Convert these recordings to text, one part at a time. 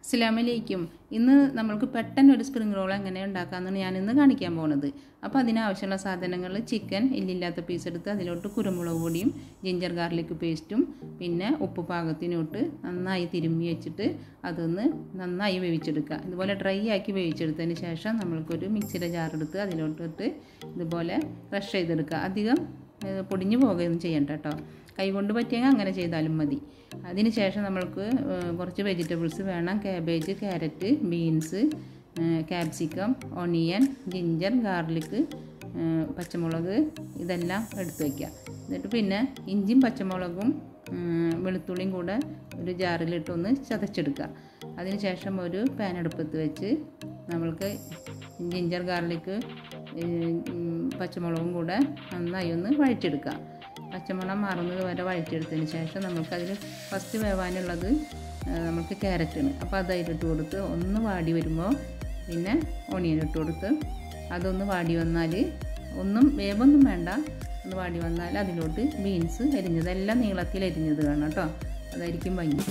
അസ്സലാമലൈക്കും ഇന്ന് നമ്മൾക്ക് പെട്ടെന്ന് ഒരു സ്പ്രിംഗ് റോൾ എങ്ങനെ ഉണ്ടാക്കാമെന്നാണ് ഞാൻ ഇന്ന് കാണിക്കാൻ പോകുന്നത് അപ്പോൾ അതിനാവശ്യമുള്ള സാധനങ്ങൾ ചിക്കൻ എല്ലില്ലാത്ത പീസ് എടുത്ത് അതിലോട്ട് കുരുമുളക് പൊടിയും ജിഞ്ചർ ഗാർലിക് പേസ്റ്റും പിന്നെ ഉപ്പ് പാകത്തിനോട്ട് നന്നായി തിരുമ്മി വെച്ചിട്ട് അതൊന്ന് നന്നായി വേവിച്ചെടുക്കുക ഇതുപോലെ ഡ്രൈ ആക്കി വേവിച്ചെടുത്തതിന് ശേഷം നമ്മൾക്കൊരു മിക്സിയുടെ ജാറെടുത്ത് അതിലോട്ടിട്ട് ഇതുപോലെ ക്രഷ് ചെയ്തെടുക്കുക അധികം ഏഹ്, പൊടിഞ്ഞു പോകുകയൊന്നും ചെയ്യണ്ട കേട്ടോ കൈകൊണ്ട് പറ്റിയെങ്കിൽ അങ്ങനെ ചെയ്താലും മതി അതിന് ശേഷം നമ്മൾക്ക് ഏഹ്, കുറച്ച് വെജിറ്റബിൾസ് വേണം cabbage carrot beans capsicum onion ginger garlic പച്ചമുളക് ഇതെല്ലാം എടുത്ത് വയ്ക്കുക എന്നിട്ട് പിന്നെ ഇഞ്ചിയും പച്ചമുളകും ഉം, വെളുത്തുള്ളിയും കൂടെ ഒരു ജാറിലിട്ടൊന്ന് ചതച്ചെടുക്കുക അതിന് ശേഷം ഒരു പാൻ അടുപ്പത്ത് വെച്ച് നമ്മൾക്ക് ജിഞ്ചർ ഗാർലിക്ക് ഉം, പച്ചമുളകും കൂടെ നന്നായി ഒന്ന് വഴറ്റിയെടുക്കുക പച്ചമുളക് മാറുന്നത് വരെ വഴറ്റിയെടുത്തതിന് ശേഷം നമുക്കതിൽ ഫസ്റ്റ് വേവാനുള്ളത് ആ, നമുക്ക് ക്യാരറ്റാണ് അപ്പോൾ അത് അതിലിട്ട് കൊടുത്ത് ഒന്ന് വാടി വരുമ്പോൾ പിന്നെ ഓണിയൻ ഇട്ട് കൊടുത്ത് അതൊന്ന് വാടി വന്നാൽ ഒന്നും വേവൊന്നും വേണ്ട ഒന്ന് വാടി വന്നാൽ അതിലോട്ട് ബീൻസ് അരിഞ്ഞത് എല്ലാം നീളത്തിൽ അരിഞ്ഞത് വേണം കേട്ടോ അതായിരിക്കും ഭംഗി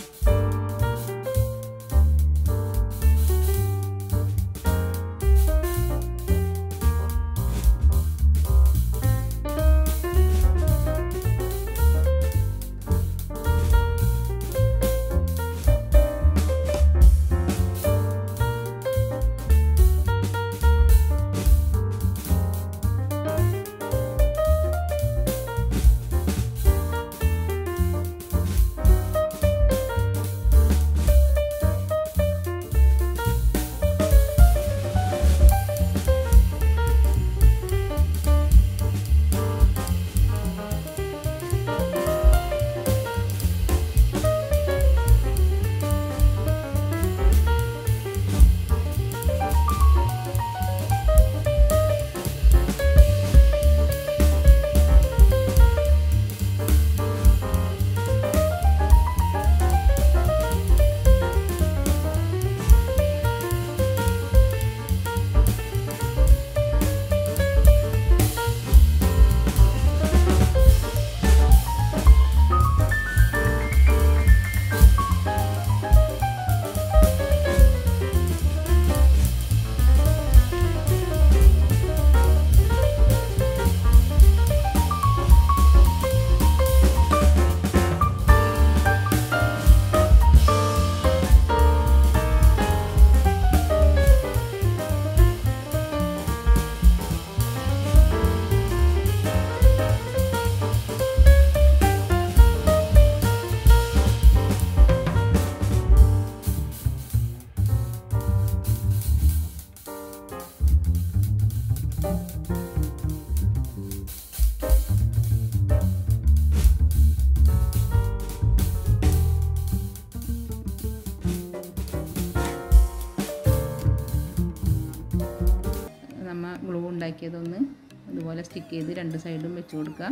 നമ്മൾ ഗ്ലൂ ഉണ്ടാക്കിയതൊന്ന് ഇതുപോലെ സ്റ്റിക്ക് ചെയ്ത് രണ്ട് സൈഡും വെച്ച് കൊടുക്കുക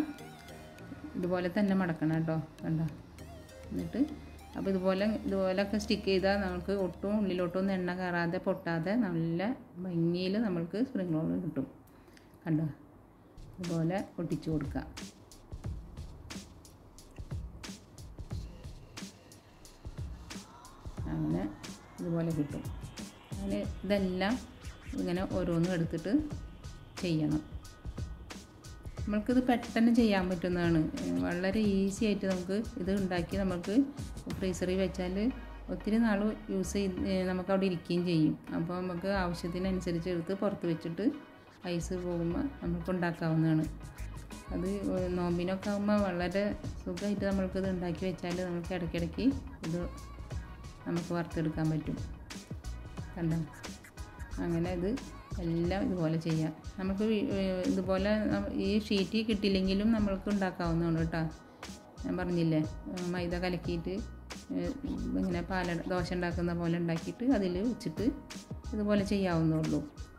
ഇതുപോലെ തന്നെ മടക്കണം കേട്ടോ കണ്ടോ എന്നിട്ട് അപ്പോൾ ഇതുപോലെ ഇതുപോലെയൊക്കെ സ്റ്റിക്ക് ചെയ്താൽ നമുക്ക് ഒട്ടും ഉള്ളിലോട്ടൊന്നും എണ്ണ കയറാതെ പൊട്ടാതെ നല്ല ഭംഗിയിൽ നമ്മൾക്ക് സ്പ്രിംഗ് റോൾ കിട്ടും കണ്ടോ ഇതുപോലെ ഒട്ടിച്ചു കൊടുക്കുക അങ്ങനെ ഇതുപോലെ കിട്ടും അങ്ങനെ ഇതെല്ലാം ഇങ്ങനെ ഓരോന്നും എടുത്തിട്ട് ചെയ്യണം നമ്മൾക്കിത് പെട്ടെന്ന് ചെയ്യാൻ പറ്റുന്നതാണ് ഏഹ് വളരെ ഈസി ആയിട്ട് നമുക്ക് ഇത് ഉണ്ടാക്കി നമുക്ക് ഫ്രീസറിൽ വെച്ചാൽ ഒത്തിരി നാൾ യൂസ് ചെയ്ത് ഏഹ് നമുക്ക് അവിടെ ഇരിക്കുകയും ചെയ്യും അപ്പോൾ നമുക്ക് ആവശ്യത്തിനനുസരിച്ച് എടുത്ത് പുറത്ത് വെച്ചിട്ട് ഐസ് പോകുമ്പോൾ നമുക്ക് ഉണ്ടാക്കാവുന്നതാണ് അത് ഏഹ് നോമ്പിനൊക്കെ ആകുമ്പോൾ വളരെ സുഖമായിട്ട് നമ്മൾക്കിത് ഉണ്ടാക്കി വെച്ചാൽ നമുക്ക് ഇടയ്ക്കിടയ്ക്ക് ഇത് നമുക്ക് വറുത്തെടുക്കാൻ പറ്റും കണ്ടോ അങ്ങനെ ഇത് എല്ലാം ഇതുപോലെ ചെയ്യാം നമുക്ക് വി- ഏഹ് ഇതുപോലെ ന- ഈ ഷീറ്റ് കിട്ടിയില്ലെങ്കിലും നമ്മൾക്ക് ഉണ്ടാക്കാവുന്നതാണ് കേട്ടോ ഞാൻ പറഞ്ഞില്ലേ ഏഹ് മൈദ കലക്കിയിട്ട് ഏഹ് ഇങ്ങനെ പാല ദോശ ഉണ്ടാക്കുന്ന പോലെ ഉണ്ടാക്കിയിട്ട് അതിൽ വെച്ചിട്ട് ഇതുപോലെ ചെയ്യാവുന്നുള്ളൂ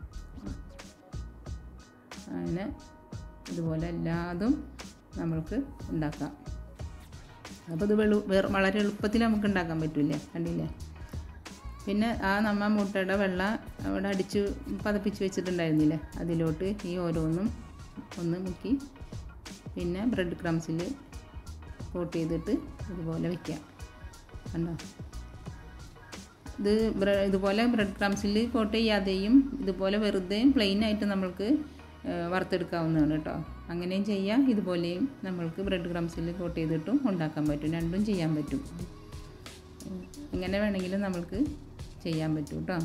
അങ്ങനെ ഇതുപോലെ എല്ലാതും നമ്മൾക്ക് ഉണ്ടാക്കാം അപ്പോൾ ഇത് വെളു വേറെ വളരെ എളുപ്പത്തിൽ നമുക്ക് ഉണ്ടാക്കാൻ പറ്റില്ലേ കണ്ടില്ലേ പിന്നെ ആ നമ്മ മുട്ടയുടെ വെള്ള അവിടെ അടിച്ച് പതപ്പിച്ച് വെച്ചിട്ടുണ്ടായിരുന്നില്ലേ അതിലോട്ട് ഈ ഓരോന്നും ഒന്ന് മുക്കി പിന്നെ ബ്രെഡ് ക്രംസിൽ കോട്ട് ചെയ്തിട്ട് ഇതുപോലെ വയ്ക്കാം കണ്ടോ ഇത് ബ്ര- ഇതുപോലെ ബ്രെഡ് ക്രംസിൽ കോട്ട് ചെയ്യാതെയും ഇതുപോലെ വെറുതെ പ്ലെയിൻ ആയിട്ട് നമ്മൾക്ക് ഏഹ്, വറുത്തെടുക്കാവുന്നതാണ് കേട്ടോ അങ്ങനെയും ചെയ്യാം ഇതുപോലെയും നമ്മൾക്ക് ബ്രെഡ് ക്രംസിൽ കോട്ട് ചെയ്തിട്ടും ഉണ്ടാക്കാൻ പറ്റും രണ്ടും ചെയ്യാൻ പറ്റും ഉം, എങ്ങനെ വേണമെങ്കിലും നമ്മൾക്ക് ചെയ്യാൻ പറ്റും കേട്ടോ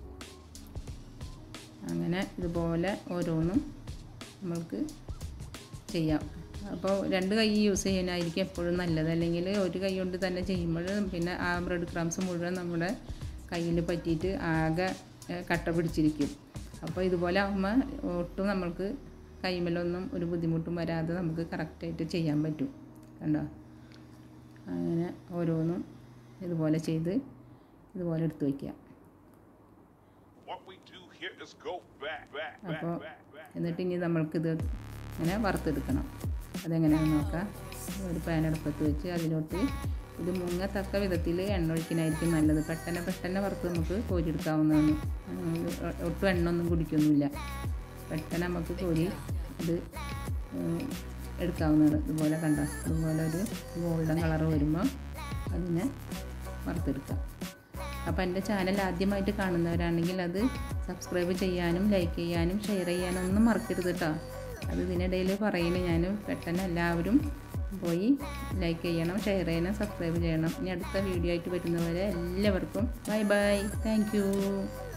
അങ്ങനെ ഇതുപോലെ ഓരോന്നും നമ്മൾക്ക് ചെയ്യാം അപ്പോൾ രണ്ട് കൈ യൂസ് ചെയ്യാനായിരിക്കും എപ്പോഴും നല്ലത് അല്ലെങ്കിൽ ഒരു കൈ കൊണ്ട് തന്നെ ചെയ്യുമ്പോൾ പിന്നെ ആ ബ്രെഡ് ക്രംസ് മുഴുവൻ നമ്മുടെ കയ്യിൽ പറ്റിയിട്ട് ആകെ ഏഹ്, കട്ട പിടിച്ചിരിക്കും അപ്പോൾ ഇതുപോലെ ആകുമ്പോൾ ഒട്ടും നമ്മൾക്ക് കൈമലൊന്നും ഒരു ബുദ്ധിമുട്ടും വരാതെ നമുക്ക് കറക്റ്റായിട്ട് ചെയ്യാൻ പറ്റും കണ്ടോ അങ്ങനെ ഓരോന്നും ഇതുപോലെ ചെയ്ത് ഇതുപോലെ എടുത്ത് വയ്ക്കുക What we do here is go back, back, back, അപ്പോൾ back, back. എന്നിട്ട് ഇനി നമ്മൾക്കിത് ഇങ്ങനെ വറുത്തെടുക്കണം അതെങ്ങനെയാണെന്ന് നോക്കാം ഒരു പാൻ അടുപ്പത്ത് വെച്ച് അതിലോട്ട് ഇത് മുങ്ങത്തക്ക വിധത്തിൽ എണ്ണ ഒഴിക്കണായിരിക്കും നല്ലത് പെട്ടെന്ന് പെട്ടെന്ന് വറുത്ത് നമുക്ക് കോരിയെടുക്കാവുന്നതാണ് ഉം, ഒട്ടും എണ്ണ ഒന്നും കുടിക്കൊന്നുമില്ല പെട്ടെന്ന് നമുക്ക് കോരി ഇത് ഉം, എടുക്കാവുന്നതാണ് ഇതുപോലെ കണ്ട ഇതുപോലെ ഒരു ഗോൾഡൻ കളർ വരുമ്പോൾ അതിനെ വറുത്തെടുക്കാം അപ്പോൾ എൻ്റെ ചാനൽ ആദ്യമായിട്ട് കാണുന്നവരാണെങ്കിൽ അത് സബ്സ്ക്രൈബ് ചെയ്യാനും ലൈക്ക് ചെയ്യാനും ഷെയർ ചെയ്യാനും ഒന്നും മറക്കരുത് കേട്ടോ അത് ഇതിനിടയിൽ പറയുന്നത് ഞാൻ പെട്ടെന്ന് എല്ലാവരും പോയി ലൈക്ക് ചെയ്യണം ഷെയർ ചെയ്യണം സബ്സ്ക്രൈബ് ചെയ്യണം ഇനി അടുത്ത വീഡിയോ ആയിട്ട് വരുന്നവരെ എല്ലാവർക്കും ബൈ ബൈ താങ്ക് യു